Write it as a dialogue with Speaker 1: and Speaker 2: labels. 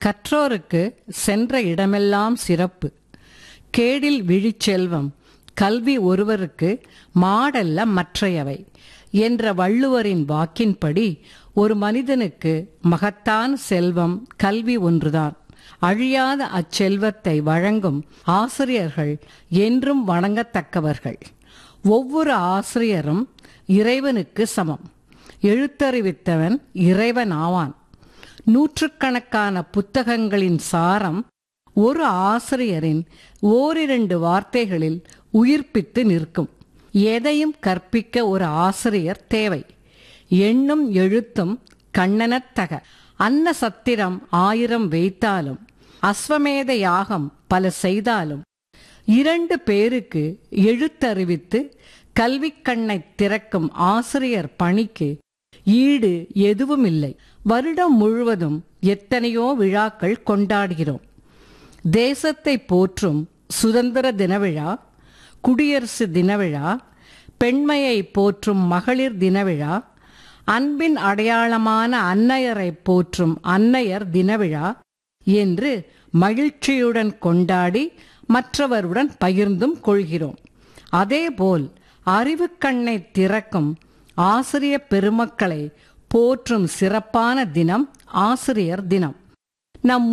Speaker 1: கற்றோருக்கு சென்ற இடமெல்லாம் சிறப்பு கேடில் விழிச்செல்வம் கல்வி ஒருவருக்கு மாடல்ல மற்றையவை என்ற வள்ளுவரின் வாக்கின்படி ஒரு மனிதனுக்கு மகத்தான் செல்வம் கல்வி ஒன்றுதான் அழியாத அச்செல்வத்தை வழங்கும் ஆசிரியர்கள் என்றும் வணங்கத்தக்கவர்கள் ஒவ்வொரு ஆசிரியரும் இறைவனுக்கு சமம் எழுத்தறிவித்தவன் இறைவன் ஆவான் நூற்றுக்கணக்கான புத்தகங்களின் சாரம் ஒரு ஆசிரியரின் ஓரிரண்டு வார்த்தைகளில் உயிர்ப்பித்து நிற்கும் எதையும் கற்பிக்க ஒரு ஆசிரியர் தேவை எண்ணும் எழுத்தும் கண்ணனத்தக அன்ன சத்திரம் ஆயிரம் வைத்தாலும் அஸ்வமேத யாகம் பல செய்தாலும் இரண்டு பேருக்கு எழுத்தறிவித்து கல்விக் கண்ணை திறக்கும் ஆசிரியர் பணிக்கு ஈடு எதுவும் இல்லை வருடம் முழுவதும் எத்தனையோ விழாக்கள் கொண்டாடுகிறோம் தேசத்தை போற்றும் சுதந்திர தின விழா குடியரசு தின விழா பெண்மையை போற்றும் மகளிர் தின விழா அன்பின் அடையாளமான அன்னையரை போற்றும் அன்னையர் தினவிழா என்று மகிழ்ச்சியுடன் கொண்டாடி மற்றவருடன் பகிர்ந்தும் கொள்கிறோம் அதேபோல் அறிவுக்கண்ணை திறக்கும் ஆசிரிய பெருமக்களை போற்றும் சிறப்பான தினம் ஆசிரியர் தினம் நம்